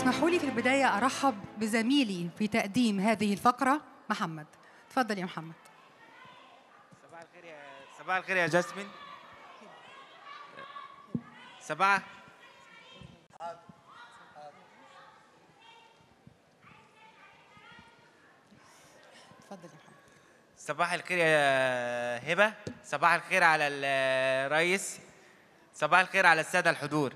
اسمحوا لي في البداية أرحب بزميلي في تقديم هذه الفقرة محمد تفضل يا محمد صباح الخير يا صباح الخير يا جاسمين صباح تفضل يا محمد صباح الخير يا هبة صباح الخير على الرئيس صباح الخير على السادة الحضور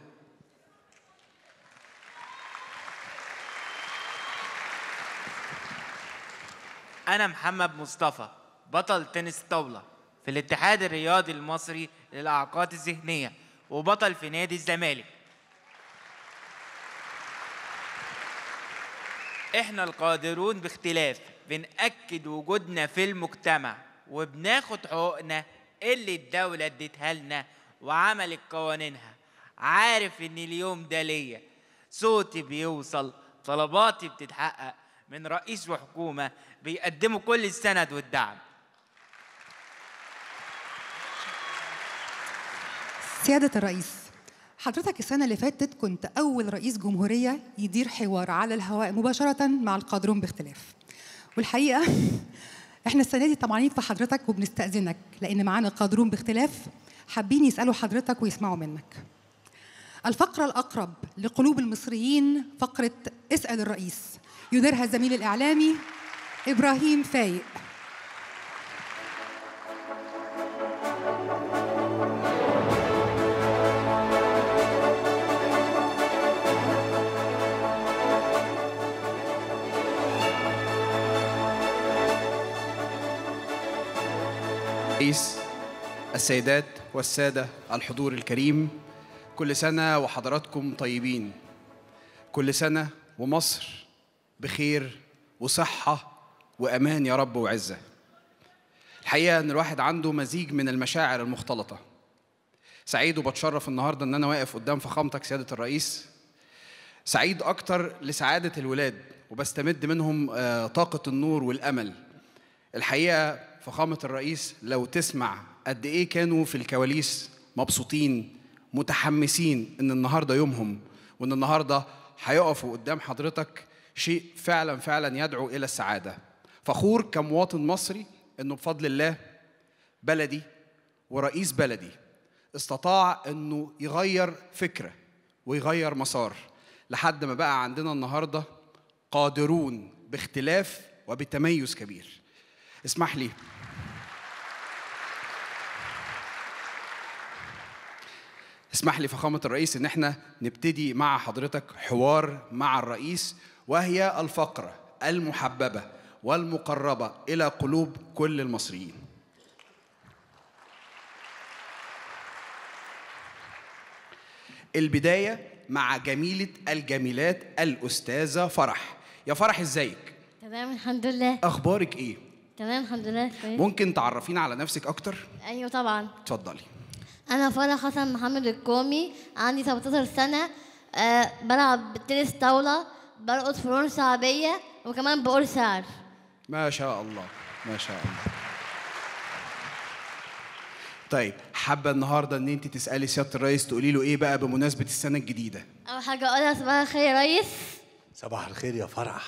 أنا محمد مصطفى بطل تنس طاولة في الاتحاد الرياضي المصري للإعاقات الذهنية وبطل في نادي الزمالك احنا القادرون باختلاف بنأكد وجودنا في المجتمع وبناخد حقوقنا اللي الدولة اديتها لنا وعملت قوانينها عارف ان اليوم ده ليا صوتي بيوصل طلباتي بتتحقق من رئيس وحكومة بيقدموا كل السند والدعم سيادة الرئيس حضرتك السنة اللي فاتت كنت أول رئيس جمهورية يدير حوار على الهواء مباشرة مع القادرون باختلاف والحقيقة احنا السنة دي طمعانين في حضرتك وبنستأذنك لأن معانا القادرون باختلاف حابين يسألوا حضرتك ويسمعوا منك الفقرة الأقرب لقلوب المصريين فقرة اسأل الرئيس يديرها الزميل الإعلامي إبراهيم فايق رئيس السيدات والسادة الحضور الكريم كل سنة وحضراتكم طيبين كل سنة ومصر بخير وصحة وأمان يا رب وعزة الحقيقة إن الواحد عنده مزيج من المشاعر المختلطة سعيد وبتشرف النهاردة إن أنا واقف قدام فخامتك سيادة الرئيس سعيد أكتر لسعادة الولاد وبستمد منهم آه، طاقة النور والأمل الحقيقة فخامة الرئيس لو تسمع قد إيه كانوا في الكواليس مبسوطين متحمسين إن النهاردة يومهم وإن النهاردة هيقفوا قدام حضرتك شيء فعلا فعلا يدعو إلى السعادة فخور كمواطن مصري إنه بفضل الله بلدي ورئيس بلدي استطاع إنه يغير فكرة ويغير مسار لحد ما بقى عندنا النهاردة قادرون باختلاف وبتميز كبير اسمح لي اسمح لي فخامة الرئيس إن احنا نبتدي مع حضرتك حوار مع الرئيس وهي الفقرة المحببة والمقربة إلى قلوب كل المصريين البداية مع جميلة الجميلات الأستاذة فرح يا فرح ازيك؟ تمام الحمد لله أخبارك إيه؟ تمام الحمد لله كويس ممكن تعرفينا على نفسك أكتر؟ ايوه طبعا اتفضلي انا فرح حسن محمد الكومي عندي 17 سنه أه بلعب بالتنس طاوله برقص فنون شعبيه وكمان بقول شعر ما شاء الله ما شاء الله طيب حابة النهاردة إن أنت تسألي سيادة الرئيس تقولي له إيه بقى بمناسبة السنة الجديدة؟ اول حاجه اقولها صباح الخير يا ريس صباح الخير يا فرح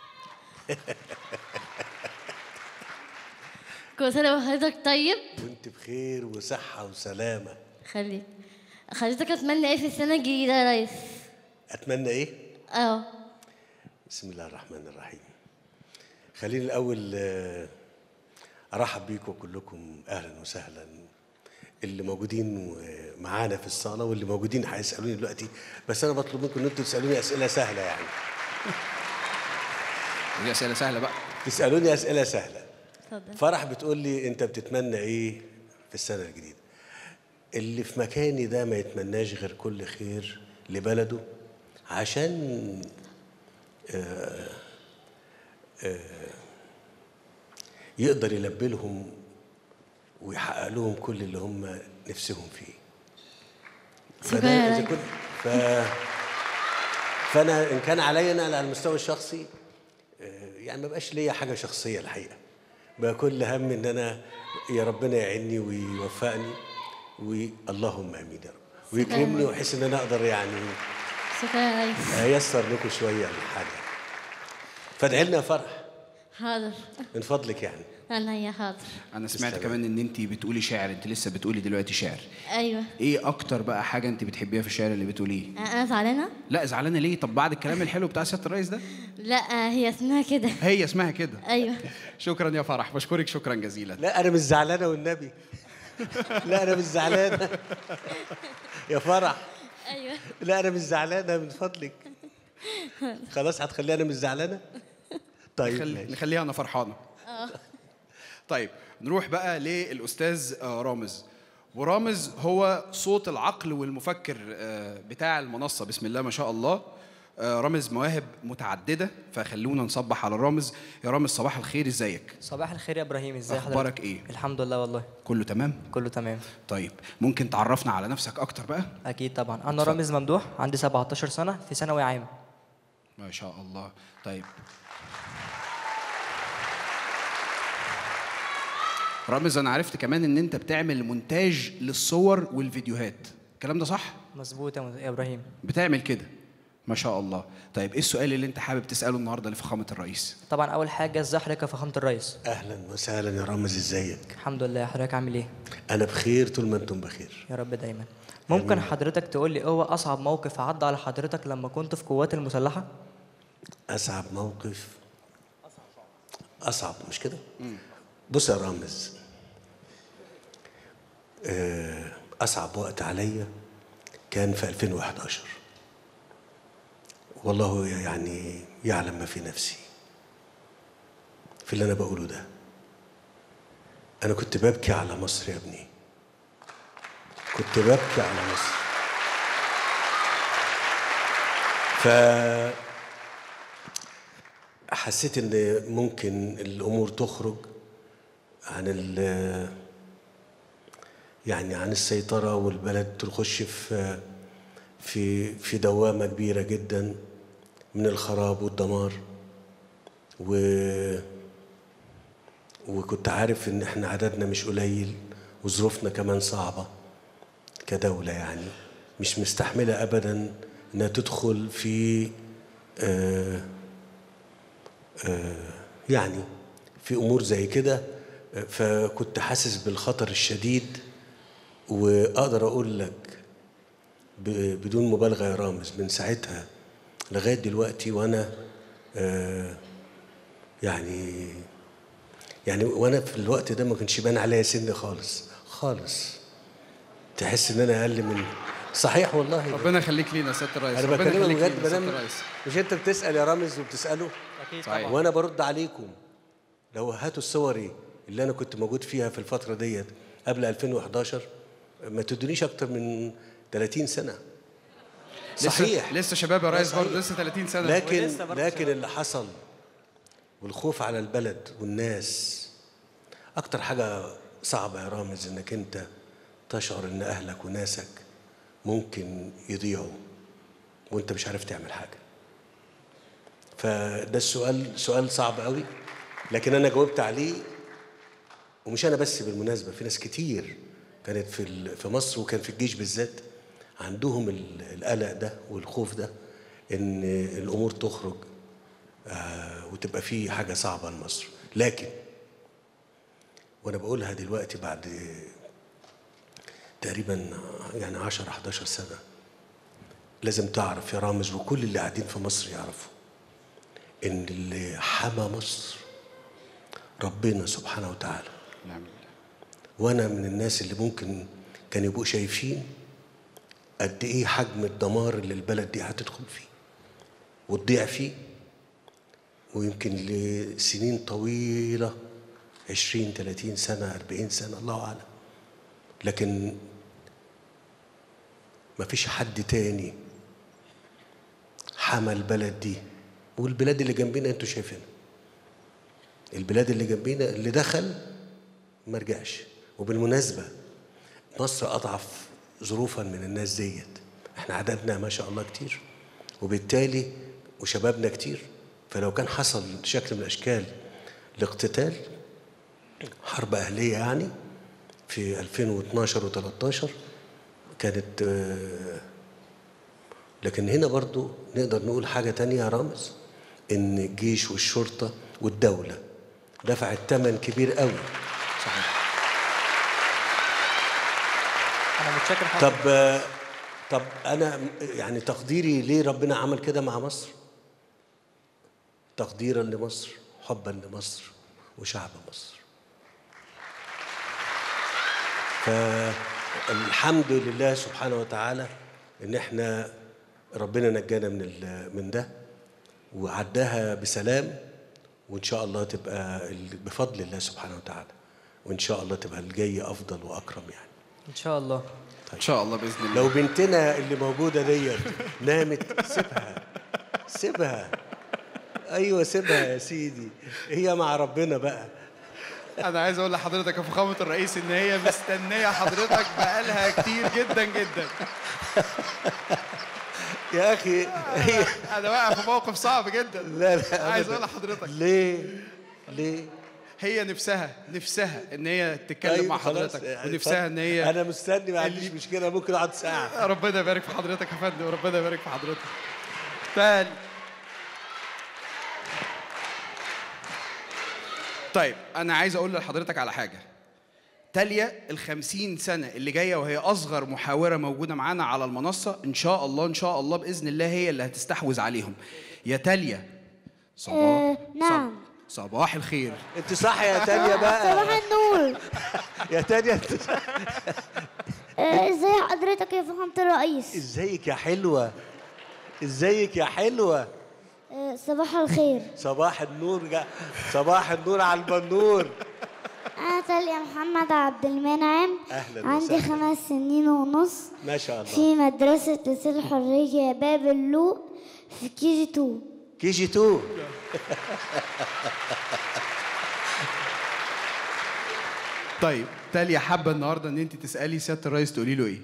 كل سنه وحضرتك طيب وانت بخير وصحة وسلامة خليك حضرتك اتمنى ايه في السنه الجديده يا ريس أتمنى إيه؟ اه بسم الله الرحمن الرحيم خليني الأول آه، أرحب بيكم كلكم أهلا وسهلا اللي موجودين معانا في الصالة واللي موجودين هيسألوني دلوقتي بس أنا بطلب منكم إن أنتوا تسألوني أسئلة سهلة يعني دي أسئلة سهلة بقى تسألوني أسئلة سهلة اتفضل فرح بتقول لي انت بتتمنى ايه في السنه الجديده اللي في مكاني ده ما يتمناش غير كل خير لبلده عشان آه آه يقدر يلبي لهم ويحقق لهم كل اللي هم نفسهم فيه شكرا فده يا إذا ريس كنت ف فانا ان كان عليا انا على المستوى الشخصي آه، يعني ما بقاش ليا حاجه شخصيه الحقيقه بقى كل هم ان انا يا ربنا يعيني ويوفقني واللهم امين يا رب ويكرمني واحس ان انا اقدر يعني شكرا يا ريس هيسر لكم شويه الحاجه فادعي لنا يا فرح حاضر من فضلك يعني انا يا حاضر انا سمعت تسلم. كمان ان انت بتقولي شعر انت لسه بتقولي دلوقتي شعر ايوه ايه اكتر بقى حاجه انت بتحبيها في الشعر اللي بتقوليه انا زعلانه لا زعلانه ليه طب بعد الكلام الحلو بتاع سياده الرئيس ده لا هي اسمها كده هي اسمها كده ايوه شكرا يا فرح بشكرك شكرا جزيلا لا انا مش زعلانه والنبي لا انا مش زعلانه يا فرح ايوه لا انا مش زعلانه من فضلك خلاص هتخليني انا مش زعلانه طيب نخلي ماشي. نخليها انا فرحانه طيب نروح بقى للاستاذ آه، رامز ورامز هو صوت العقل والمفكر آه، بتاع المنصه بسم الله ما شاء الله آه، رامز مواهب متعدده فخلونا نصبح على رامز يا رامز صباح الخير ازيك صباح الخير يا ابراهيم ازاي حضرتك أخبارك إيه؟ الحمد لله والله كله تمام كله تمام طيب ممكن تعرفنا على نفسك اكتر بقى اكيد طبعا انا رامز ممدوح عندي 17 سنه في ثانوي عام ما شاء الله طيب رامز انا عرفت كمان ان انت بتعمل مونتاج للصور والفيديوهات الكلام ده صح مظبوط يا مز- يا ابراهيم بتعمل كده ما شاء الله طيب ايه السؤال اللي انت حابب تساله النهارده لفخامه الرئيس طبعا اول حاجه ازي حضرتك يا فخامه الرئيس اهلا وسهلا يا رامز ازيك الحمد لله حضرتك عامل ايه انا بخير طول ما انتم بخير يا رب دايما ممكن حضرتك تقول لي ايه هو اصعب موقف عدى على حضرتك لما كنت في قوات المسلحه اصعب موقف اصعب مش كده بص يا رامز آه، اصعب وقت عليا كان في 2011 والله يعني يعلم ما في نفسي في اللي انا بقوله ده انا كنت ببكي على مصر يا ابني كنت ببكي على مصر ف حسيت ان ممكن الامور تخرج عن ال يعني عن السيطره والبلد تخش في في في دوامه كبيره جدا من الخراب والدمار و وكنت عارف ان احنا عددنا مش قليل وظروفنا كمان صعبه كدوله يعني مش مستحمله ابدا انها تدخل في آه يعني في امور زي كده فكنت حاسس بالخطر الشديد واقدر اقول لك ب- بدون مبالغه يا رامز من ساعتها لغايه دلوقتي وانا آه، يعني يعني وانا في الوقت ده ما كانش باين عليا سن خالص خالص تحس ان انا اقل من صحيح والله ربنا يخليك لينا يا سياده الرئيس انا ربنا بكلمك يخليك بجد لينا يا سيادة بدل الرئيس مش انت بتسال يا رامز وبتساله اكيد صحيح. وانا برد عليكم لو هاتوا الصوري اللي انا كنت موجود فيها في الفتره ديت قبل 2011 ما تدونيش اكتر من 30 سنه صحيح لسه, لسه شباب يا ريس صحيح. برضه لسه 30 سنه لكن ولسه برضه لكن شباب. اللي حصل والخوف على البلد والناس اكتر حاجه صعبه يا رامز انك انت تشعر ان اهلك وناسك ممكن يضيعوا وانت مش عارف تعمل حاجه فده السؤال سؤال صعب قوي لكن انا جاوبت عليه ومش انا بس بالمناسبه في ناس كتير كانت في ال- في مصر وكان في الجيش بالذات عندهم ال- القلق ده والخوف ده ان الامور تخرج آه، وتبقى في حاجه صعبه لمصر لكن وانا بقولها دلوقتي بعد تقريبا يعني 10 11 سنه لازم تعرف يا رامز وكل اللي قاعدين في مصر يعرفوا ان اللي حمى مصر ربنا سبحانه وتعالى نعم بالله. وانا من الناس اللي ممكن كانوا يبقوا شايفين قد ايه حجم الدمار اللي البلد دي هتدخل فيه وتضيع فيه ويمكن لسنين طويلة عشرين ثلاثين سنة أربعين سنة الله أعلم لكن ما فيش حد تاني حمى البلد دي والبلاد اللي جنبنا انتوا شايفينها البلاد اللي جنبنا اللي دخل ما رجعش وبالمناسبة مصر أضعف ظروفا من الناس ديت احنا عددنا ما شاء الله كتير وبالتالي وشبابنا كتير فلو كان حصل شكل من الأشكال الاقتتال حرب أهلية يعني في 2012 و13 كانت آه، لكن هنا برضو نقدر نقول حاجة تانية يا رامز إن الجيش والشرطة والدولة دفعت ثمن كبير قوي انا متشكر حضرتك طب طب أنا يعني تقديري ليه ربنا عمل كده مع مصر تقديرا لمصر حبا لمصر وشعب مصر فالحمد لله سبحانه وتعالى ان احنا ربنا نجانا من ال- من ده وعداها بسلام وان شاء الله تبقى ال- بفضل الله سبحانه وتعالى وان شاء الله تبقى الجاي افضل واكرم يعني ان شاء الله ان شاء الله باذن الله لو بنتنا اللي موجوده ديت نامت سيبها سيبها ايوه سيبها يا سيدي هي مع ربنا بقى انا عايز اقول لحضرتك يا فخامه الرئيس ان هي مستنيه حضرتك بقالها كتير جدا جدا يا اخي هي انا واقع في موقف صعب جدا لا لا عايز أبداً. اقول لحضرتك ليه ليه هي نفسها نفسها ان هي تتكلم أيوة مع خلاص. حضرتك يعني ونفسها ان هي انا مستني ما عنديش اللي- مشكله ممكن اقعد ساعه ربنا يبارك في حضرتك يا فندم وربنا يبارك في حضرتك فال طيب انا عايز اقول لحضرتك على حاجه تاليا الخمسين سنة اللي جاية وهي أصغر محاورة موجودة معانا على المنصة إن شاء الله إن شاء الله بإذن الله هي اللي هتستحوذ عليهم يا تاليا صباح آه، نعم. صب- صباح الخير انت صح يا تانيا بقى صباح النور يا تانيا انت صح. آه، ازاي حضرتك يا فخامة الرئيس ازيك يا حلوه ازيك يا حلوه آه، صباح الخير صباح النور جا. صباح النور على البنور انا تاليا محمد عبد المنعم أهلاً عندي وسهلاً. خمس سنين ونص ما شاء الله في مدرسة لسان الحرية باب اللوق في كي جي 2 كي جي 2 طيب تاليا حابة النهاردة إن أنت تسألي سيادة الرئيس تقولي له إيه؟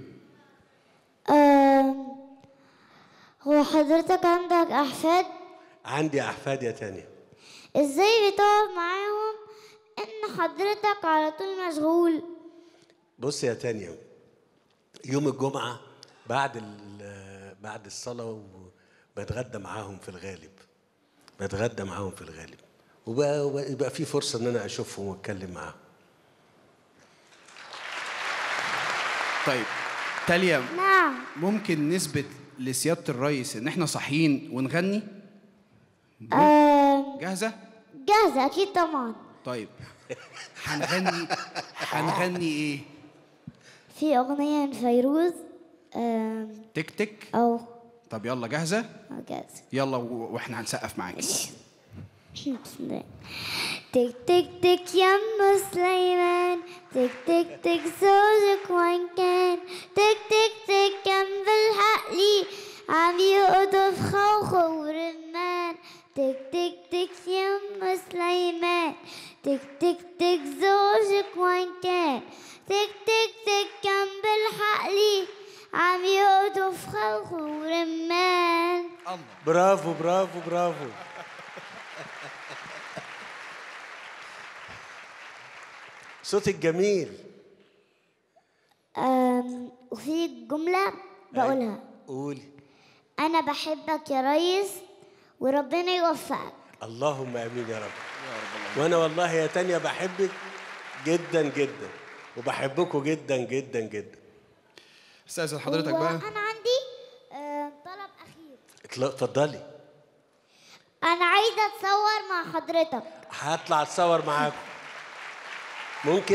آم، هو حضرتك عندك أحفاد عندي احفاد يا تانيا ازاي بتقعد معاهم ان حضرتك على طول مشغول بص يا تانيا يوم الجمعة بعد ال- بعد الصلاة بتغدى معاهم في الغالب بتغدى معاهم في الغالب وبقى وبقى- يبقى في فرصة إن أنا أشوفهم وأتكلم معاهم طيب تاليا نعم ممكن نثبت لسيادة الرئيس إن إحنا صاحيين ونغني؟ آم، جاهزة؟ جاهزة أكيد طبعا طيب هنغني هنغني إيه؟ في أغنية لفيروز آم، تك تك أو طب يلا جاهزة؟ أو جاهزة يلا و- وإحنا هنسقف معاكي بسم الله. تك تك تك يم سليمان تك تك تك زوجك وين كان تك تك تك كم بالحقلي عم يقطف خوخ ورمان تك تك تك يم سليمان تك تك تك زوجك وين كان تك تك تك كم بالحقلي عم يقطف خوخ ورمان برافو برافو برافو صوتك جميل أم، وفي جملة بقولها قولي أنا بحبك يا ريس وربنا يوفقك اللهم امين يا رب وانا والله يا تانيا بحبك جدا جدا وبحبكم جدا جدا جدا استاذن حضرتك بقى وأنا عندي أم، طلب أخير اطلع- اتفضلي أنا عايزة أتصور مع حضرتك هطلع اتصور معاكم ممكن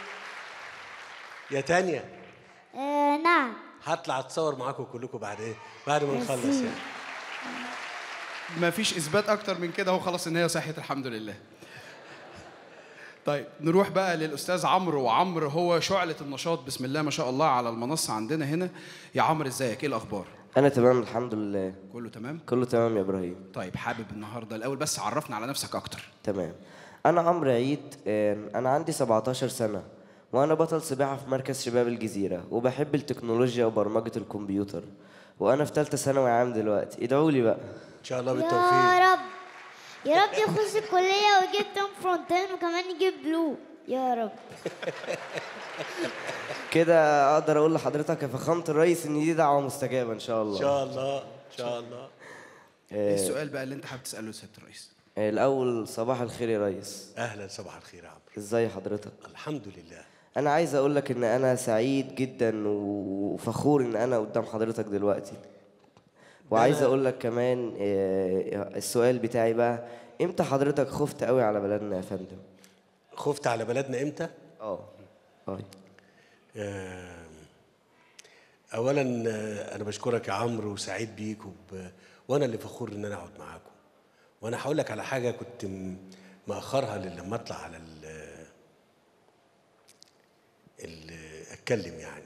يا تانيا أه نعم هطلع اتصور معاكم كلكم بعد ايه بعد ما نخلص ميرسي. يعني ما فيش اثبات اكتر من كده هو خلاص ان هي صحيت الحمد لله طيب نروح بقى للاستاذ عمرو وعمرو هو شعله النشاط بسم الله ما شاء الله على المنصه عندنا هنا يا عمرو ازيك ايه الاخبار انا تمام الحمد لله كله تمام كله تمام يا ابراهيم طيب حابب النهارده الاول بس عرفنا على نفسك اكتر تمام انا عمرو عيد آم، انا عندي 17 سنه وانا بطل سباحه في مركز شباب الجزيره وبحب التكنولوجيا وبرمجه الكمبيوتر وانا في ثالثه ثانوي عام دلوقتي ادعوا لي بقى ان شاء الله يا بالتوفيق رب يا رب يخش الكلية ويجيب توم فرونتين وكمان يجيب بلو يا رب كده اقدر اقول لحضرتك يا فخامه الرئيس ان دي دعوه مستجابه ان شاء الله ان شاء الله ان شاء الله ايه السؤال بقى اللي انت حابب تساله لسياده الرئيس الاول صباح الخير يا ريس اهلا صباح الخير يا عمرو ازاي حضرتك الحمد لله انا عايز اقول لك ان انا سعيد جدا وفخور ان انا قدام حضرتك دلوقتي وعايز اقول لك كمان آه، السؤال بتاعي بقى امتى حضرتك خفت قوي على بلدنا يا فندم خفت على بلدنا امتى اه اه آه، اولا آه، انا بشكرك يا عمرو وسعيد بيك وب... وانا اللي فخور ان انا اقعد معاكم وانا هقول لك على حاجه كنت م- مأخرها لما اطلع على ال... ال... اتكلم يعني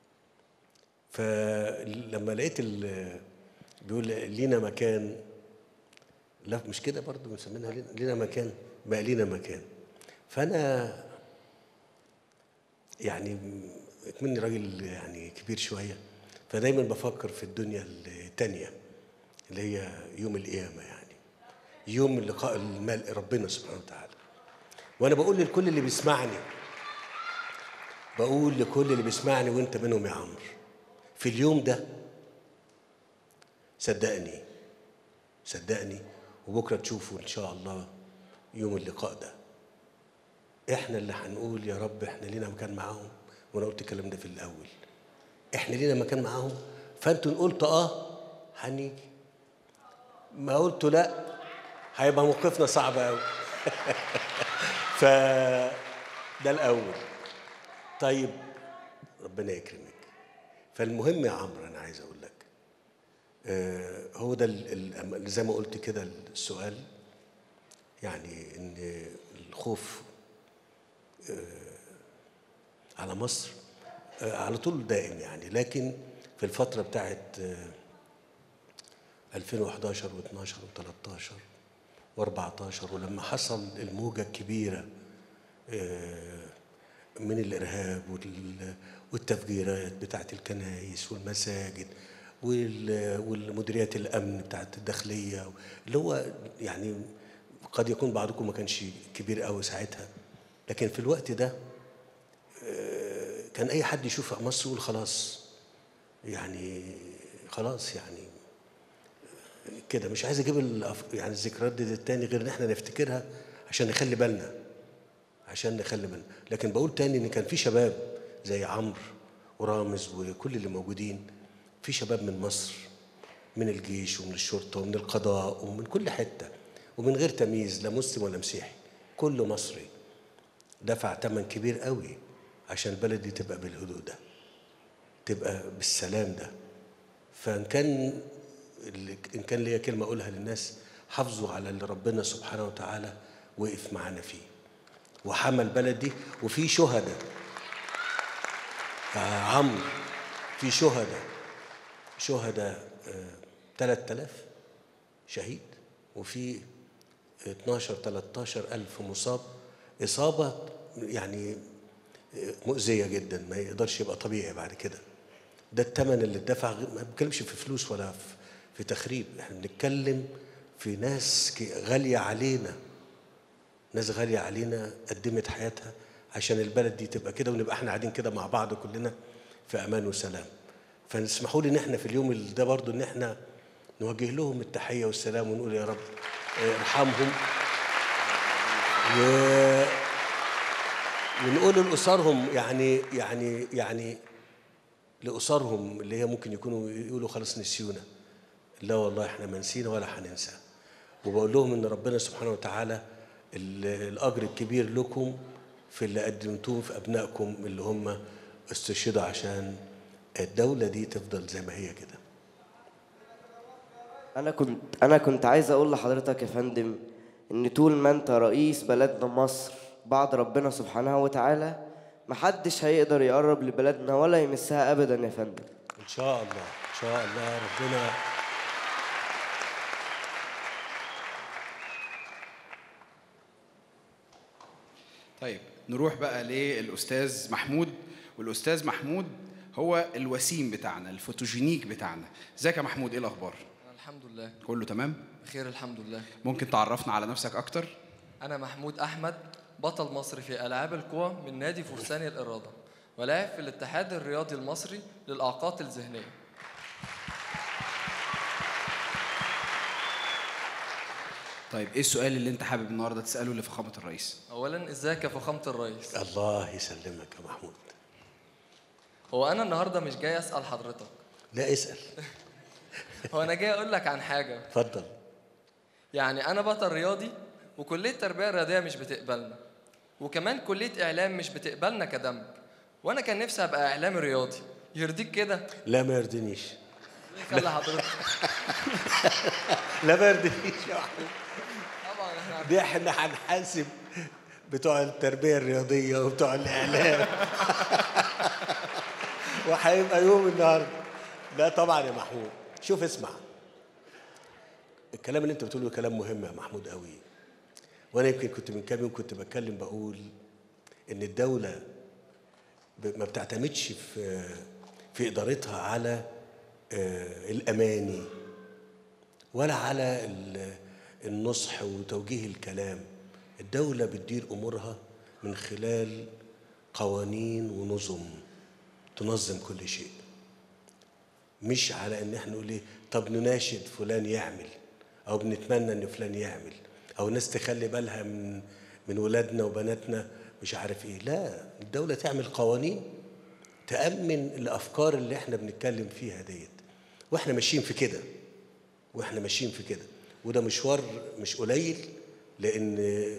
فلما لقيت ال... بيقول لينا مكان لا مش كده برضو مسمينها لينا- لينا مكان بقى لينا مكان فانا يعني مني راجل يعني كبير شوية فدايما بفكر في الدنيا التانية اللي هي يوم القيامة يعني يوم لقاء الملء ربنا سبحانه وتعالى وأنا بقول لكل اللي بيسمعني بقول لكل اللي بيسمعني وانت منهم يا عمرو في اليوم ده صدقني صدقني وبكره تشوفوا ان شاء الله يوم اللقاء ده احنا اللي هنقول يا رب احنا لينا مكان معاهم وانا قلت الكلام ده في الاول احنا لينا مكان معاهم فانتوا ان قلتوا اه هنيجي ما قلتوا لا هيبقى موقفنا صعب قوي ف ده الاول طيب ربنا يكرمك فالمهم يا عمرو انا عايز اقول لك آه هو ده ال- ال- زي ما قلت كده السؤال يعني ان الخوف على مصر آه، على طول دائم يعني لكن في الفترة بتاعت آه، 2011 و12 و13 و14 ولما حصل الموجة الكبيرة آه، من الإرهاب وال- والتفجيرات بتاعت الكنائس والمساجد وال- والمديريات الأمن بتاعت الداخلية اللي هو يعني قد يكون بعضكم ما كانش كبير قوي ساعتها لكن في الوقت ده كان اي حد يشوف مصر يقول خلاص يعني خلاص يعني كده مش عايز اجيب الأف- يعني الذكريات دي تاني غير ان احنا نفتكرها عشان نخلي بالنا عشان نخلي بالنا لكن بقول تاني ان كان في شباب زي عمرو ورامز وكل اللي موجودين في شباب من مصر من الجيش ومن الشرطه ومن القضاء ومن كل حته ومن غير تمييز لا مسلم ولا مسيحي كله مصري دفع ثمن كبير قوي عشان البلد دي تبقى بالهدوء ده تبقى بالسلام ده فان كان اللي- ان كان ليا كلمه اقولها للناس حافظوا على اللي ربنا سبحانه وتعالى وقف معانا فيه وحمى البلد دي وفي شهداء يا عمرو في شهداء شهداء آه، 3000 شهيد وفي 12 13 ألف مصاب إصابة يعني مؤذية جدا ما يقدرش يبقى طبيعي بعد كده ده الثمن اللي اتدفع غير- ما بنتكلمش في فلوس ولا في, في تخريب احنا بنتكلم في ناس ك- غالية علينا ناس غالية علينا قدمت حياتها عشان البلد دي تبقى كده ونبقى احنا قاعدين كده مع بعض كلنا في امان وسلام فنسمحوا لي ان احنا في اليوم اللي ده برضو ان احنا نوجه لهم التحية والسلام ونقول يا رب اه، ارحمهم و ونقول لأسرهم يعني يعني يعني لأسرهم اللي هي ممكن يكونوا يقولوا خلاص نسيونا لا والله احنا ما نسينا ولا هننسى وبقول لهم ان ربنا سبحانه وتعالى ال- الاجر الكبير لكم في اللي قدمتوه في ابنائكم اللي هم استشهدوا عشان الدوله دي تفضل زي ما هي كده انا كنت انا كنت عايز اقول لحضرتك يا فندم ان طول ما انت رئيس بلدنا مصر بعد ربنا سبحانه وتعالى محدش هيقدر يقرب لبلدنا ولا يمسها ابدا يا فندم ان شاء الله ان شاء الله ربنا طيب نروح بقى للاستاذ محمود والاستاذ محمود هو الوسيم بتاعنا الفوتوجينيك بتاعنا ازيك يا محمود ايه الاخبار أنا الحمد لله كله تمام بخير الحمد لله ممكن تعرفنا على نفسك اكتر أنا محمود أحمد بطل مصري في ألعاب القوى من نادي فرسان الإرادة ولاعب في الاتحاد الرياضي المصري للإعاقات الذهنية طيب ايه السؤال اللي انت حابب النهارده تساله لفخامه الرئيس اولا ازيك يا فخامه الرئيس الله يسلمك يا محمود هو انا النهارده مش جاي اسال حضرتك لا اسال هو انا جاي اقول لك عن حاجه اتفضل يعني انا بطل رياضي وكليه التربيه الرياضيه مش بتقبلنا وكمان كليه اعلام مش بتقبلنا كدمج وانا كان نفسي ابقى اعلامي رياضي يرضيك كده لا ما يرضينيش خلي حضرتك لا ما يرضينيش يا محمود طبعا احنا دي احنا هنحاسب بتوع التربيه الرياضيه وبتوع الاعلام وهيبقى يوم النهارده لا طبعا يا محمود شوف اسمع الكلام اللي انت بتقوله كلام مهم يا محمود قوي وانا يمكن كنت من كام يوم كنت بتكلم بقول ان الدوله ب- ما بتعتمدش في في ادارتها على آه، الاماني ولا على ال- النصح وتوجيه الكلام الدولة بتدير أمورها من خلال قوانين ونظم تنظم كل شيء مش على ان احنا نقول ايه طب نناشد فلان يعمل او بنتمنى ان فلان يعمل او ناس تخلي بالها من من ولادنا وبناتنا مش عارف ايه لا الدولة تعمل قوانين تأمن الأفكار اللي احنا بنتكلم فيها ديت واحنا ماشيين في كده واحنا ماشيين في كده وده مشوار مش قليل لان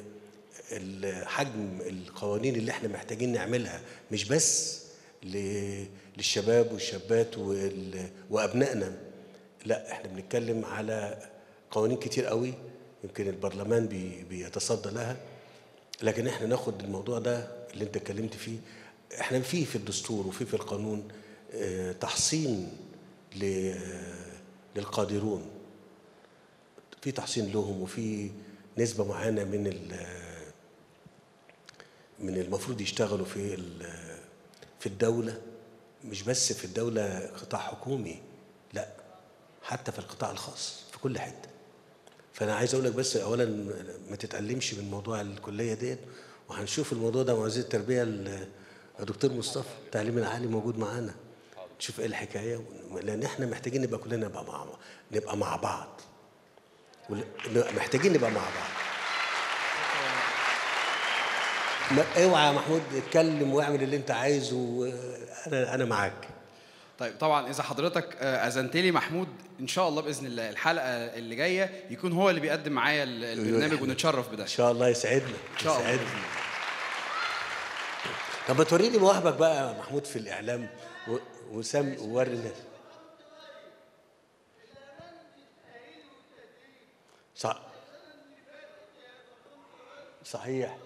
حجم القوانين اللي احنا محتاجين نعملها مش بس ل- للشباب والشابات وال- وابنائنا لا احنا بنتكلم على قوانين كتير قوي يمكن البرلمان بي بيتصدى لها لكن احنا ناخد الموضوع ده اللي انت اتكلمت فيه احنا فيه في الدستور وفيه في القانون اه، تحصين ل- للقادرون في تحصين لهم وفي نسبة معينة من ال من المفروض يشتغلوا في ال- في الدولة مش بس في الدولة قطاع حكومي لا حتى في القطاع الخاص في كل حتة فأنا عايز أقول لك بس أولا ما تتألمش من موضوع الكلية ديت وهنشوف الموضوع ده مع وزير التربية ال- الدكتور مصطفى التعليم العالي موجود معانا نشوف ايه الحكايه لان احنا محتاجين نبقى كلنا نبقى مع نبقى مع بعض ول- محتاجين نبقى مع بعض ما اوعى يا محمود اتكلم واعمل اللي انت عايزه انا انا معاك طيب طبعا اذا حضرتك آه، اذنت لي محمود ان شاء الله باذن الله الحلقه اللي جايه يكون هو اللي بيقدم معايا ال- البرنامج ونتشرف بده ان شاء الله يسعدنا ان شاء الله يسعدنا طب ما توريني مواهبك بقى يا محمود في الاعلام و- وسام ووري الناس صح صحيح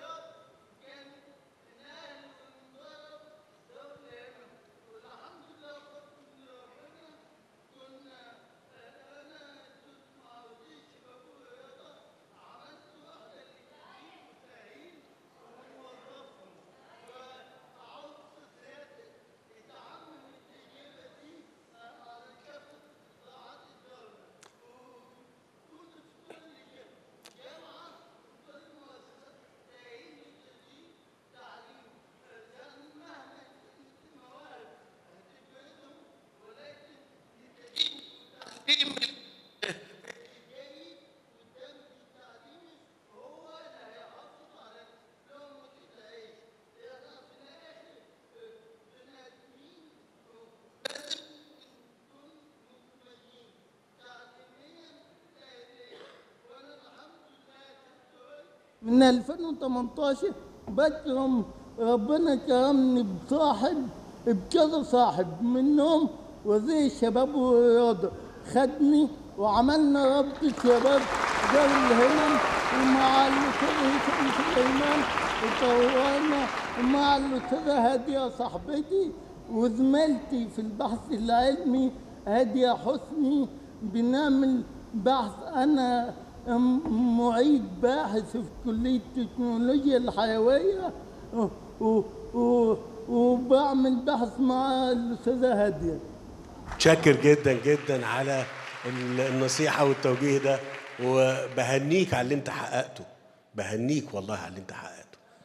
من 2018 بكرم ربنا كرمني بصاحب بكذا صاحب منهم وزير الشباب والرياضة خدني وعملنا رابطة شباب دار الهمم ومع الأستاذ هشام سليمان وطورنا ومع الأستاذة هادية صاحبتي وزميلتي في البحث العلمي هادية حسني بنعمل بحث أنا م- معيد باحث في كلية التكنولوجيا الحيوية و- و- و- وبعمل بحث مع الأستاذة هادية شاكر جدا جدا على ال- النصيحة والتوجيه ده وبهنيك على اللي انت حققته بهنيك والله على اللي انت حققته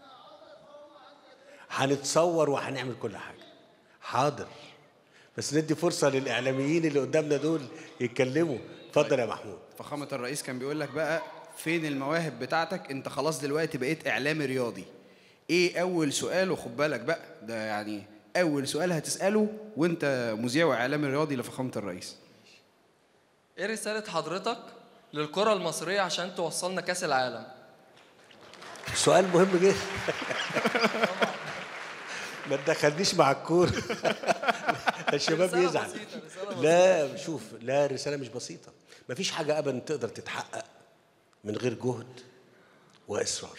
هنتصور وهنعمل كل حاجة حاضر بس ندي فرصة للإعلاميين اللي قدامنا دول يتكلموا اتفضل يا محمود فخامه الرئيس كان بيقول لك بقى فين المواهب بتاعتك انت خلاص دلوقتي بقيت اعلامي رياضي ايه اول سؤال وخد بالك بقى ده يعني اول سؤال هتساله وانت مذيع واعلامي رياضي لفخامه الرئيس ايه رسالة حضرتك للكرة المصرية عشان توصلنا كأس العالم؟ سؤال مهم جدا ما تدخلنيش مع الكورة الشباب رسالة يزعل بسيطة، رسالة لا شوف لا رسالة مش بسيطة ما فيش حاجة أبدا تقدر تتحقق من غير جهد وإصرار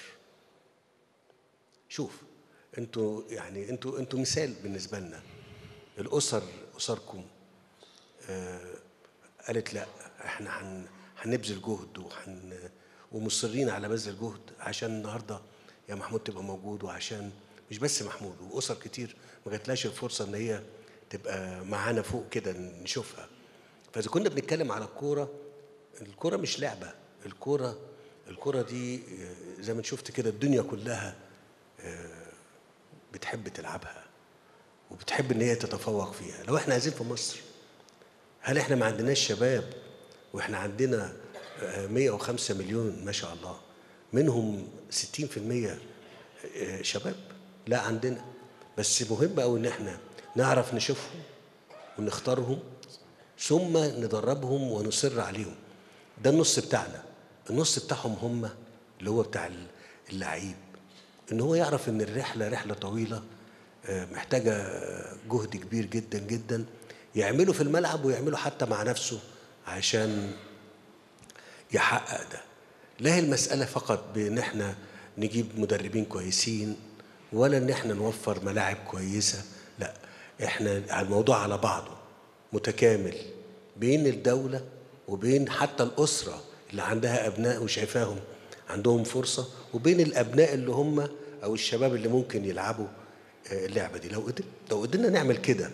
شوف انتوا يعني انتوا انتوا مثال بالنسبة لنا الأسر أسركم آه قالت لا احنا هن هنبذل جهد وهن ومصرين على بذل الجهد عشان النهارده يا محمود تبقى موجود وعشان مش بس محمود واسر كتير ما جاتلاش الفرصه ان هي تبقى معانا فوق كده نشوفها فاذا كنا بنتكلم على الكوره الكوره مش لعبه الكوره الكوره دي آه، زي ما انت شفت كده الدنيا كلها آه، بتحب تلعبها وبتحب ان هي تتفوق فيها لو احنا عايزين في مصر هل احنا ما عندناش شباب واحنا عندنا آه، 105 مليون ما شاء الله منهم 60% آه، شباب لا عندنا بس مهم قوي ان احنا نعرف نشوفهم ونختارهم ثم ندربهم ونصر عليهم ده النص بتاعنا النص بتاعهم هم اللي هو بتاع اللعيب ان هو يعرف ان الرحله رحله طويله آه، محتاجه آه، جهد كبير جدا جدا يعمله في الملعب ويعمله حتى مع نفسه عشان يحقق ده لا هي المسألة فقط بإن احنا نجيب مدربين كويسين ولا إن احنا نوفر ملاعب كويسة لا احنا الموضوع على بعضه متكامل بين الدولة وبين حتى الأسرة اللي عندها أبناء وشايفاهم عندهم فرصة وبين الأبناء اللي هم أو الشباب اللي ممكن يلعبوا آه، اللعبة دي لو قدر لو قدرنا نعمل كده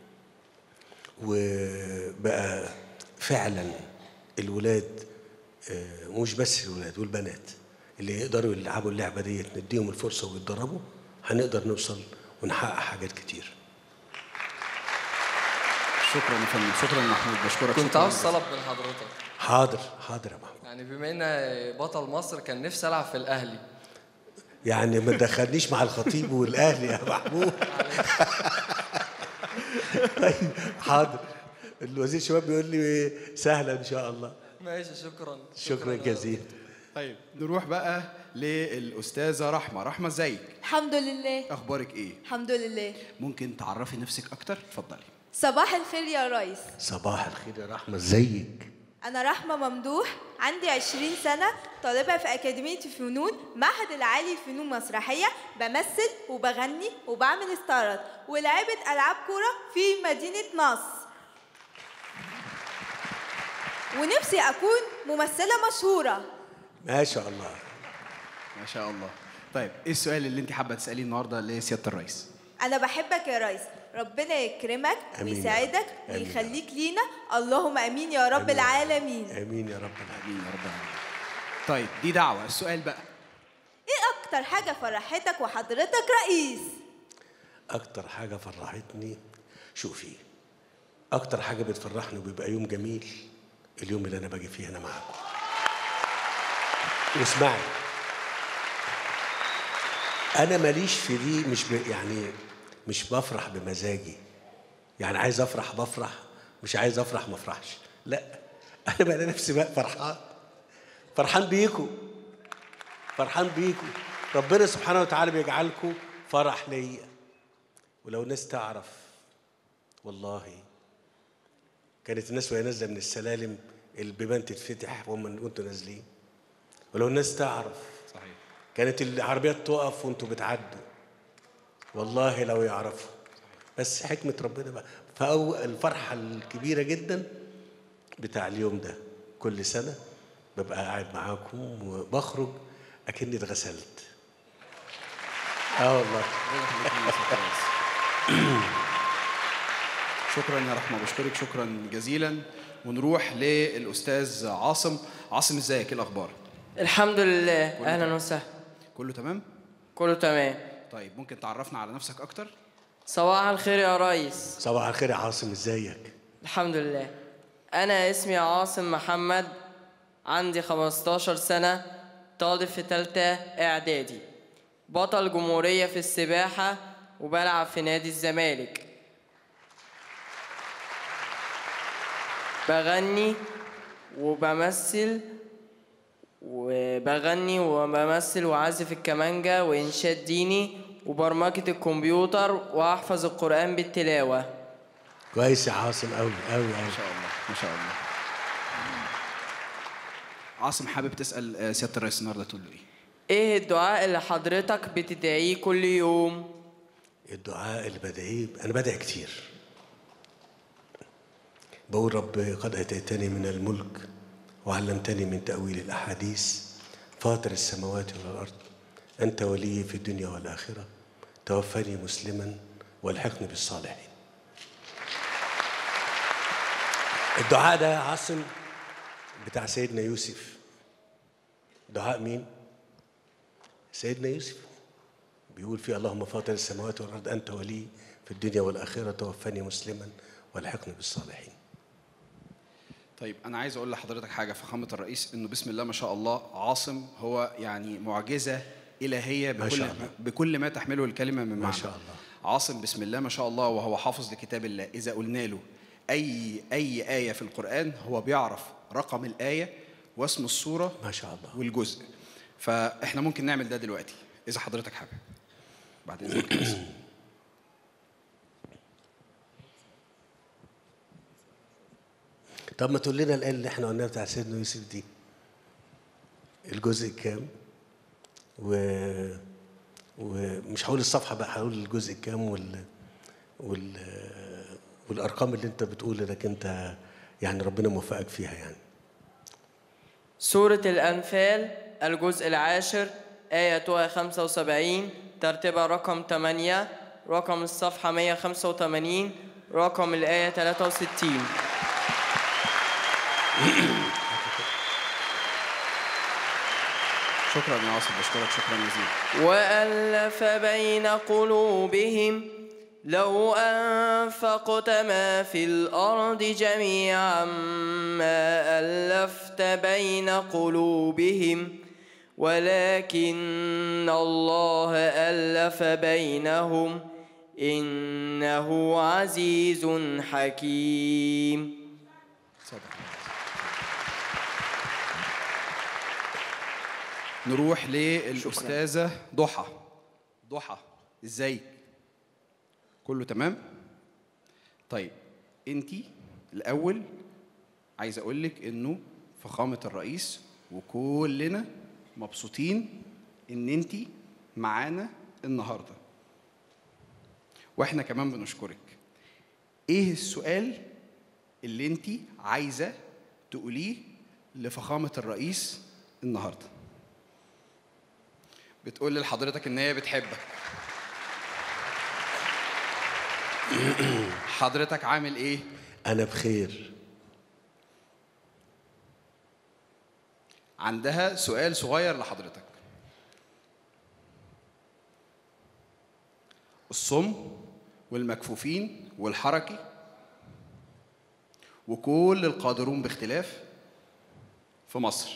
وبقى فعلا الولاد آه، ومش بس الولاد والبنات اللي يقدروا يلعبوا اللعبه ديت نديهم الفرصه ويتدربوا هنقدر نوصل ونحقق حاجات كتير شكرا يا فندم شكرا يا محمود بشكرك كنت شكراً عاوز جزيلاً. طلب من حضرتك حاضر حاضر يا محمود يعني بما ان بطل مصر كان نفسي العب في الاهلي يعني ما تدخلنيش مع الخطيب والاهلي يا محمود طيب حاضر الوزير الشباب بيقول لي سهله ان شاء الله ماشي شكرا شكرا جزيلا طيب نروح بقى للاستاذه رحمه رحمه ازيك الحمد لله اخبارك ايه الحمد لله ممكن تعرفي نفسك اكتر اتفضلي صباح الخير يا ريس صباح الخير يا رحمه ازيك أنا رحمة ممدوح عندي 20 سنة طالبة في أكاديمية الفنون معهد العالي للفنون مسرحية بمثل وبغني وبعمل استعراض ولعبت ألعاب كورة في مدينة نصر ونفسي أكون ممثلة مشهورة ما شاء الله ما شاء الله طيب ايه السؤال اللي انت حابه تساليه النهارده لسياده الرئيس أنا بحبك يا ريس ربنا يكرمك آمين يا ويساعدك رب. آمين يا ويخليك لينا اللهم امين يا رب العالمين امين يا رب العالمين يا رب العالمين طيب دي دعوه السؤال بقى ايه اكتر حاجه فرحتك وحضرتك رئيس اكتر حاجه فرحتني شوفي اكتر حاجه بتفرحني وبيبقى يوم جميل اليوم اللي انا باجي فيه هنا معاكم واسمعي انا ماليش في دي مش ب... يعني مش بفرح بمزاجي يعني عايز افرح بفرح مش عايز افرح ما افرحش لا انا بقى نفسي بقى فرحان فرحان بيكم فرحان بيكم ربنا سبحانه وتعالى بيجعلكم فرح ليا ولو الناس تعرف والله كانت الناس وهي نازله من السلالم البيبان تتفتح وهم وانتوا نازلين ولو الناس تعرف صحيح كانت العربيات تقف وانتوا بتعدوا والله لو يعرفوا بس حكمة ربنا بقى فأو الفرحة الكبيرة جدا بتاع اليوم ده كل سنة ببقى قاعد معاكم وبخرج أكني اتغسلت اه والله شكرا يا رحمه بشكرك شكرا جزيلا ونروح للاستاذ عاصم عاصم ازيك ايه الاخبار الحمد لله اهلا وسهلا كله تمام كله تمام طيب ممكن تعرفنا على نفسك اكتر صباح الخير يا ريس صباح الخير يا عاصم ازيك الحمد لله انا اسمي عاصم محمد عندي 15 سنة طالب في تالتة إعدادي بطل جمهورية في السباحة وبلعب في نادي الزمالك بغني وبمثل وبغني وبمثل وعازف الكمانجا وإنشاد ديني وبرمجة الكمبيوتر وأحفظ القرآن بالتلاوة كويس يا عاصم قوي قوي قوي ما شاء الله ما شاء الله عاصم حابب تسال آه، سياده الرئيس النهارده تقول له ايه إيه الدعاء اللي حضرتك بتدعيه كل يوم؟ الدعاء اللي بدعيه انا بدعي كتير بقول رب قد اتيتني من الملك وعلمتني من تاويل الاحاديث فاطر السماوات والارض انت ولي في الدنيا والاخره توفني مسلما والحقني بالصالحين الدعاء ده يا عاصم بتاع سيدنا يوسف دعاء مين سيدنا يوسف بيقول فيه اللهم فاطر السماوات والارض انت ولي في الدنيا والاخره توفني مسلما والحقني بالصالحين طيب انا عايز اقول لحضرتك حاجه فخامه الرئيس انه بسم الله ما شاء الله عاصم هو يعني معجزه الهيه ما بكل شاء الله. بكل ما تحمله الكلمه من معنى ما شاء الله. عاصم بسم الله ما شاء الله وهو حافظ لكتاب الله اذا قلنا له اي اي ايه في القران هو بيعرف رقم الايه واسم السوره ما شاء الله والجزء فاحنا ممكن نعمل ده دلوقتي اذا حضرتك حابب بعد اذنك يا باسم. طب ما تقول لنا الآية اللي احنا قلناها بتاع سيدنا يوسف دي الجزء كام و ومش هقول الصفحة بقى هقول الجزء كام وال وال والأرقام اللي أنت بتقول إنك أنت يعني ربنا موفقك فيها يعني سورة الأنفال الجزء العاشر آية 75 ترتيبها رقم 8 رقم الصفحة 185 رقم الآية 63 شكرا يا عاصم بشكرك شكرا جزيلا وألف بين قلوبهم لو أنفقت ما في الأرض جميعا ما ألفت بين قلوبهم ولكن الله ألف بينهم إنه عزيز حكيم نروح للاستاذه ضحى ضحى ازيك كله تمام طيب انت الاول عايز اقول لك انه فخامه الرئيس وكلنا مبسوطين ان انت معانا النهارده واحنا كمان بنشكرك ايه السؤال اللي انت عايزه تقوليه لفخامه الرئيس النهارده بتقول لحضرتك ان هي بتحبك حضرتك عامل ايه أنا بخير عندها سؤال صغير لحضرتك الصم والمكفوفين والحركي وكل القادرون باختلاف في مصر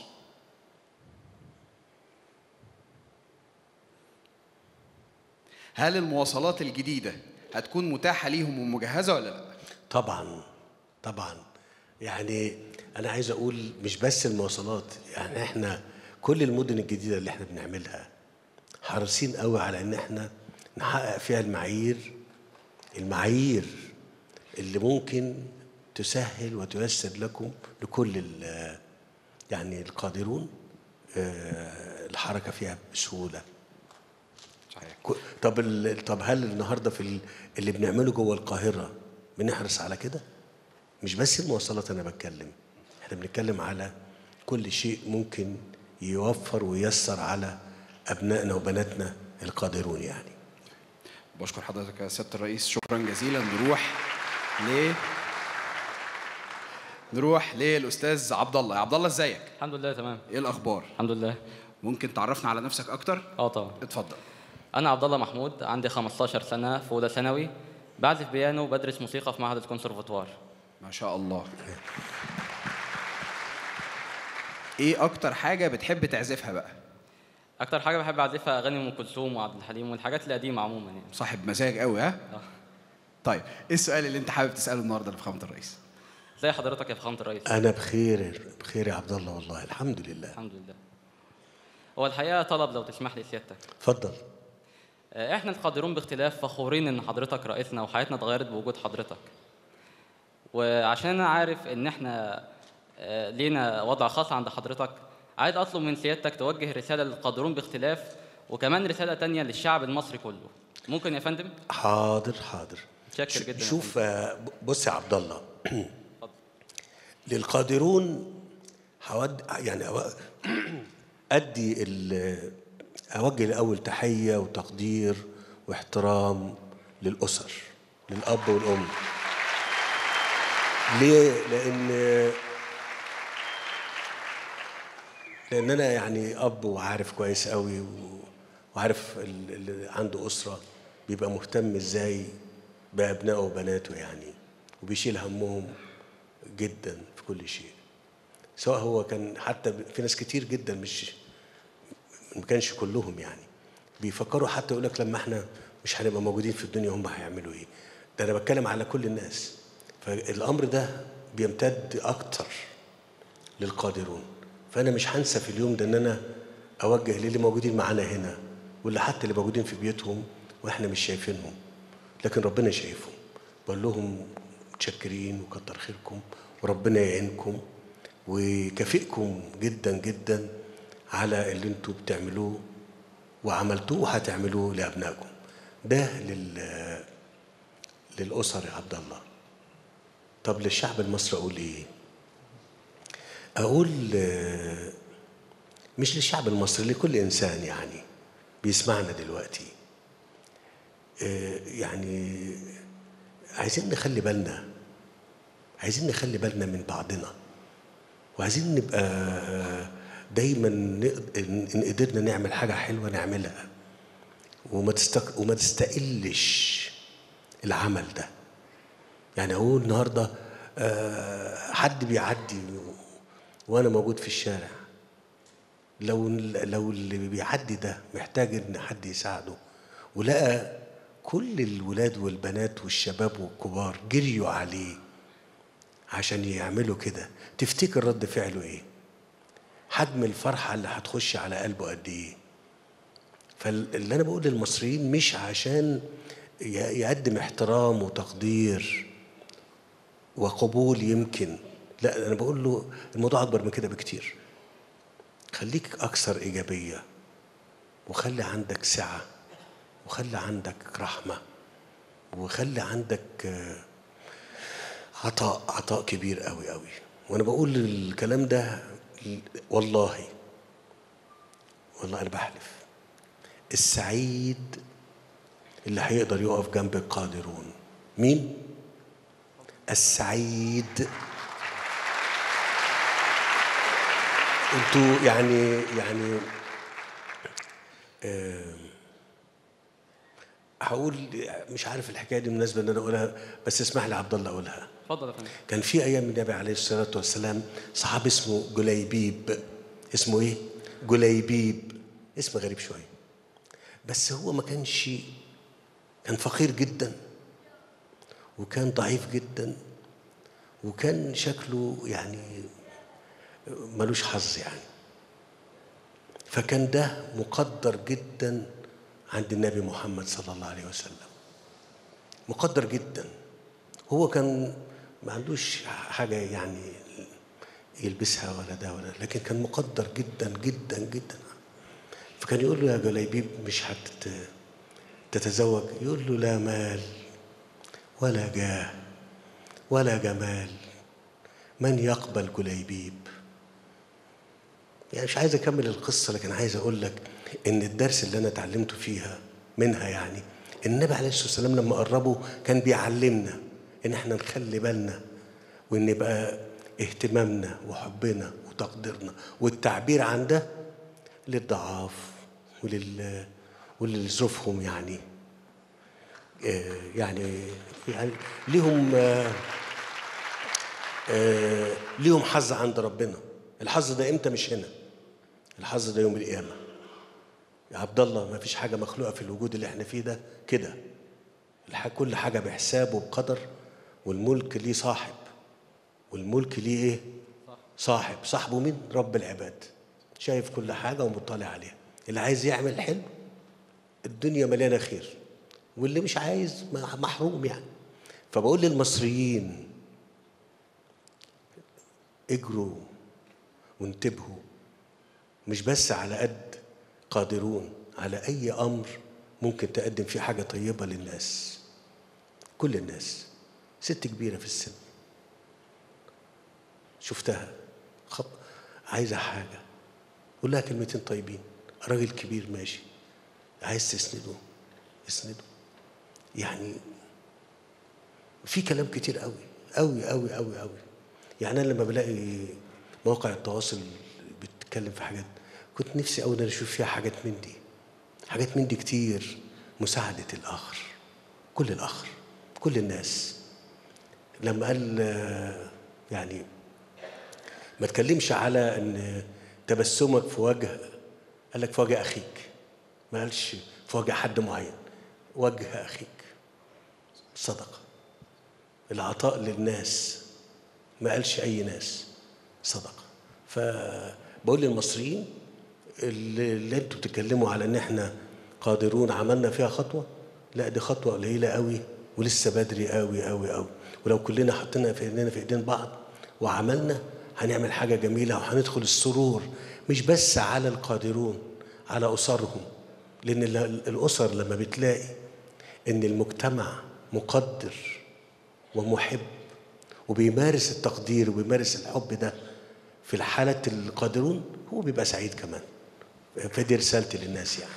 هل المواصلات الجديدة هتكون متاحة ليهم ومجهزة ولا لا؟ طبعا طبعا يعني انا عايز اقول مش بس المواصلات يعني احنا كل المدن الجديده اللي احنا بنعملها حريصين قوي على ان احنا نحقق فيها المعايير المعايير اللي ممكن تسهل وتيسر لكم لكل ال- يعني القادرون آه، الحركه فيها بسهوله صحيح كو- طب ال- طب هل النهارده في ال- اللي بنعمله جوه القاهره بنحرص على كده؟ مش بس المواصلات انا بتكلم احنا بنتكلم على كل شيء ممكن يوفر وييسر على ابنائنا وبناتنا القادرون يعني بشكر حضرتك يا سياده الرئيس شكرا جزيلا نروح ل نروح للاستاذ عبد الله يا عبد الله ازيك الحمد لله تمام ايه الاخبار الحمد لله ممكن تعرفنا على نفسك اكتر اه طبعا اتفضل انا عبد الله محمود عندي 15 سنه في اولى ثانوي بعزف بيانو بدرس موسيقى في معهد الكونسرفاتوار ما شاء الله ايه اكتر حاجه بتحب تعزفها بقى اكتر حاجه بحب اعزفها اغاني ام كلثوم وعبد الحليم والحاجات القديمه عموما يعني صاحب مزاج قوي ها آه. طيب ايه السؤال اللي انت حابب تساله النهارده لفخامه الرئيس ازي حضرتك يا فخامه الرئيس انا بخير بخير يا عبد الله والله الحمد لله الحمد لله هو الحقيقه طلب لو تسمح لي سيادتك اتفضل آه، احنا القادرون باختلاف فخورين ان حضرتك رئيسنا وحياتنا اتغيرت بوجود حضرتك وعشان انا عارف ان احنا آه، لينا وضع خاص عند حضرتك عايز اطلب من سيادتك توجه رساله للقادرون باختلاف وكمان رساله تانية للشعب المصري كله ممكن يا فندم حاضر حاضر متشكر ش- جدا يا شوف آه، بص يا عبد الله للقادرون حود يعني أو- ادي ال- اوجه الاول تحيه وتقدير واحترام للاسر للاب والام ليه لان لان انا يعني اب وعارف كويس قوي و- وعارف ال- اللي عنده اسره بيبقى مهتم ازاي بابنائه وبناته يعني وبيشيل همهم جدا في كل شيء سواء هو كان حتى في ناس كتير جدا مش ما كانش كلهم يعني بيفكروا حتى يقول لك لما احنا مش هنبقى موجودين في الدنيا هم هيعملوا ايه ده انا بتكلم على كل الناس فالامر ده بيمتد اكتر للقادرون فانا مش هنسى في اليوم ده ان انا اوجه للي موجودين معانا هنا واللي حتى اللي موجودين في بيوتهم واحنا مش شايفينهم لكن ربنا شايفهم بقول لهم متشكرين وكتر خيركم وربنا يعينكم ويكافئكم جدا جدا على اللي انتوا بتعملوه وعملتوه وهتعملوه لابنائكم ده لل للاسر يا عبد الله طب للشعب المصري اقول ايه اقول آه، مش للشعب المصري لكل انسان يعني بيسمعنا دلوقتي آه، يعني عايزين نخلي بالنا عايزين نخلي بالنا من بعضنا وعايزين نبقى دايما نقد- ان قدرنا نعمل حاجه حلوه نعملها وما تستق... وما تستقلش العمل ده يعني اقول النهارده آه، حد بيعدي و- وانا موجود في الشارع لو لو اللي بيعدي ده محتاج ان حد يساعده ولقى كل الولاد والبنات والشباب والكبار جريوا عليه عشان يعملوا كده تفتكر رد فعله ايه حجم الفرحة اللي هتخش على قلبه قد ايه فاللي انا بقول للمصريين مش عشان ي- يقدم احترام وتقدير وقبول يمكن لا انا بقول له الموضوع اكبر من كده بكتير خليك اكثر ايجابيه وخلي عندك سعه وخلي عندك رحمه وخلي عندك آه، عطاء عطاء كبير قوي قوي وانا بقول الكلام ده والله والله انا بحلف السعيد اللي هيقدر يقف جنب القادرون مين السعيد انتوا يعني يعني آه، هقول مش عارف الحكايه دي مناسبه ان انا اقولها بس اسمح لي عبد الله اقولها اتفضل يا فندم كان في ايام النبي عليه الصلاه والسلام صحابي اسمه جليبيب اسمه ايه جليبيب اسم غريب شويه بس هو ما كانش كان فقير جدا وكان ضعيف جدا وكان شكله يعني ملوش حظ يعني فكان ده مقدر جدا عند النبي محمد صلى الله عليه وسلم مقدر جدا هو كان ما عندوش حاجة يعني يلبسها ولا ده ولا لكن كان مقدر جدا جدا جدا فكان يقول له يا جليبيب مش هتتزوج يقول له لا مال ولا جاه ولا جمال من يقبل جليبيب يعني مش عايز اكمل القصه لكن عايز اقول لك ان الدرس اللي انا اتعلمته فيها منها يعني النبي عليه الصلاه والسلام لما قربه كان بيعلمنا ان احنا نخلي بالنا وان يبقى اهتمامنا وحبنا وتقديرنا والتعبير عن ده للضعاف ولل واللي ظروفهم يعني آه، يعني يعني ليهم آه، آه، ليهم حظ عند ربنا الحظ ده امتى مش هنا الحظ ده يوم القيامه يا عبد الله ما فيش حاجه مخلوقه في الوجود اللي احنا فيه ده كده الح- كل حاجه بحساب وبقدر والملك ليه صاحب والملك ليه ايه صاحب صاحبه مين رب العباد شايف كل حاجه ومطلع عليها اللي عايز يعمل حلو الدنيا مليانه خير واللي مش عايز ما- محروم يعني فبقول للمصريين اجروا وانتبهوا مش بس على قد قادرون على اي امر ممكن تقدم فيه حاجه طيبه للناس كل الناس ست كبيره في السن شفتها خب عايزه حاجه قول لها كلمتين طيبين راجل كبير ماشي عايز تسنده اسنده يعني في كلام كتير قوي قوي قوي قوي قوي يعني انا لما بلاقي مواقع التواصل بتتكلم في حاجات كنت نفسي قوي ان انا اشوف فيها حاجات من دي حاجات من دي كتير مساعده الاخر كل الاخر كل الناس لما قال آه، يعني ما تكلمش على ان تبسمك في وجه قال لك في وجه اخيك ما قالش في وجه حد معين وجه اخيك صدقه العطاء للناس ما قالش اي ناس صدقه فبقول للمصريين اللي, اللي انتوا بتتكلموا على ان احنا قادرون عملنا فيها خطوه لا دي خطوه قليله قوي ولسه بدري قوي قوي قوي ولو كلنا حطينا في ايدينا في ايدين بعض وعملنا هنعمل حاجه جميله وهندخل السرور مش بس على القادرون على اسرهم لان ال- الاسر لما بتلاقي ان المجتمع مقدر ومحب وبيمارس التقدير وبيمارس الحب ده في الحالة القادرون هو بيبقى سعيد كمان فدي رسالتي للناس يعني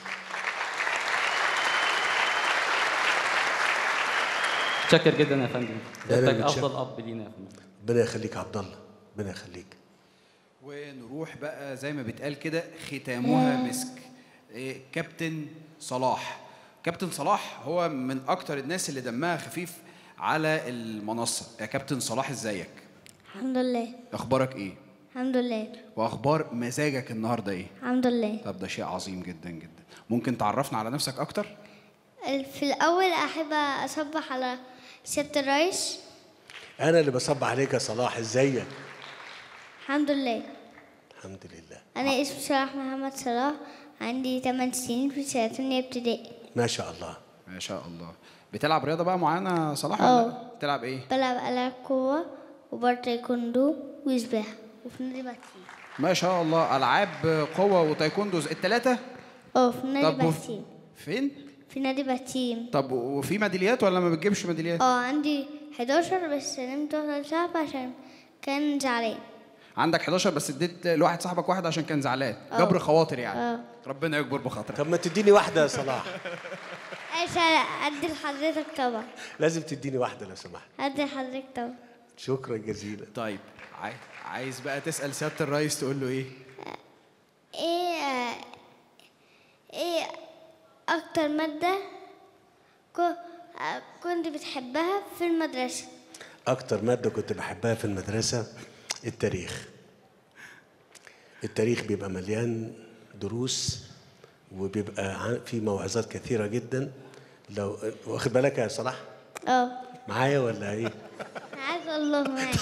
متشكر جدا يا فندم ده أنا حضرتك متشكر. افضل اب لينا يا فندم ربنا يخليك يا عبد الله ربنا يخليك ونروح بقى زي ما بيتقال كده ختامها مسك إيه، كابتن صلاح كابتن صلاح هو من اكتر الناس اللي دمها خفيف على المنصه يا كابتن صلاح ازيك الحمد لله اخبارك ايه الحمد لله واخبار مزاجك النهارده ايه الحمد لله طب ده شيء عظيم جدا جدا ممكن تعرفنا على نفسك اكتر في الأول أحب أصبح على سيادة الرئيس انا اللي بصب عليك يا صلاح ازيك الحمد لله الحمد لله أنا اسمي صلاح محمد صلاح عندي 8 سنين في سنة تانية ابتدائي ما شاء الله ما شاء الله بتلعب رياضه بقى معانا يا صلاح اه. ولا بتلعب ايه بلعب ألعاب قوة وبر تايكوندو وسباحة وفي نادي باتين ما شاء الله العاب قوه وتايكوندو الثلاثه اه في نادي طب وف- باتين فين في نادي باتين طب وفي ميداليات ولا ما بتجيبش ميداليات اه عندي 11 بس سلمت واحدة لصاحبي عشان كان زعلان عندك 11 بس اديت لواحد صاحبك واحد عشان كان زعلان اه. جبر خواطر يعني اه ربنا يكبر بخاطرك طب ما تديني واحده يا صلاح عايز أدي لحضرتك طبعا لازم تديني واحده لو سمحت أدي لحضرتك طبعا شكرا جزيلا طيب عاي- عايز بقى تسال سياده الرئيس تقول له ايه ايه ايه اكتر مادة كو- كنت بتحبها في المدرسة اكتر ماده كنت بحبها في المدرسه التاريخ التاريخ بيبقى مليان دروس وبيبقى ع- في موعظات كثيره جدا لو واخد بالك يا صلاح اه معايا ولا ايه عايز الله معاك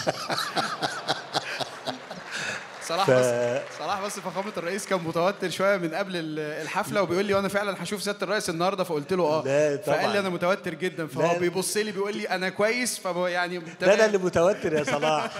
صلاح ف- بس صلاح بس فخامه الرئيس كان متوتر شويه من قبل ال- الحفله وبيقول لي وانا فعلا هشوف سياده الرئيس النهارده فقلت له اه لا طبعاً. فقال لي انا متوتر جدا فهو لا. بيبص لي بيقول لي انا كويس فهو يعني ده انا اللي متوتر يا صلاح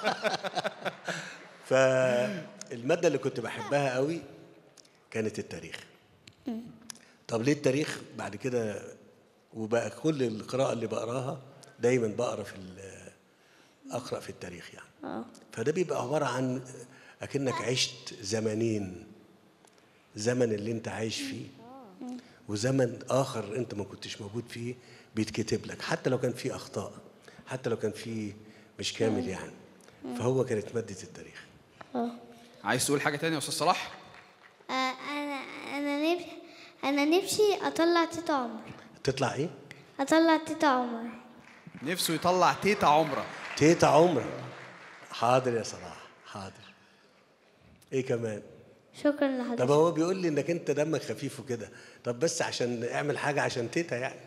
فالماده اللي كنت بحبها قوي كانت التاريخ طب ليه التاريخ بعد كده وبقى كل القراءه اللي بقراها دايما بقرا في ال- اقرا في التاريخ يعني اه فده بيبقى عباره عن اكنك عشت زمنين زمن اللي انت عايش فيه وزمن اخر انت ما كنتش موجود فيه بيتكتب لك حتى لو كان فيه اخطاء حتى لو كان فيه مش كامل يعني فهو كانت ماده التاريخ اه عايز تقول حاجه تانية يا استاذ صلاح آه، انا انا نفسي انا نفسي اطلع تيتا عمر تطلع ايه اطلع تيتا عمر نفسه يطلع تيتا عمره تيتا عمر حاضر يا صلاح حاضر ايه كمان شكرا لحضرتك طب هو بيقول لي انك انت دمك خفيف وكده طب بس عشان اعمل حاجه عشان تيتا يعني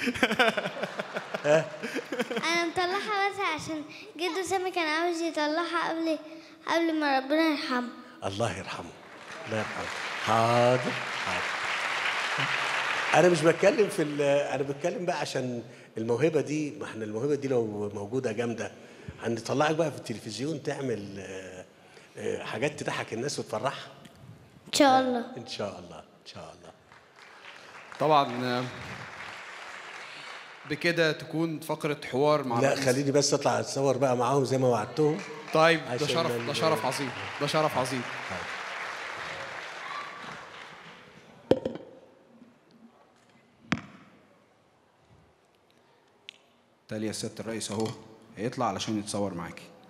ها انا مطلعها بس عشان جدو سامي كان عاوز يطلعها قبل قبل ما ربنا يرحمه الله يرحمه الله يرحمه حاضر حاضر انا مش بتكلم في ال- انا بتكلم بقى عشان الموهبه دي ما احنا الموهبه دي لو موجوده جامده هنطلعك بقى في التلفزيون تعمل آه، آه، حاجات تضحك الناس وتفرحها ان شاء الله ان شاء الله ان شاء الله طبعا آه، بكده تكون فقرة حوار مع لا الرئيس. خليني بس اطلع اتصور بقى معاهم زي ما وعدتهم طيب ده عشان شرف ال- ده شرف عظيم ده شرف عظيم تالي يا سيادة الرئيس اهو هيطلع علشان يتصور معاكي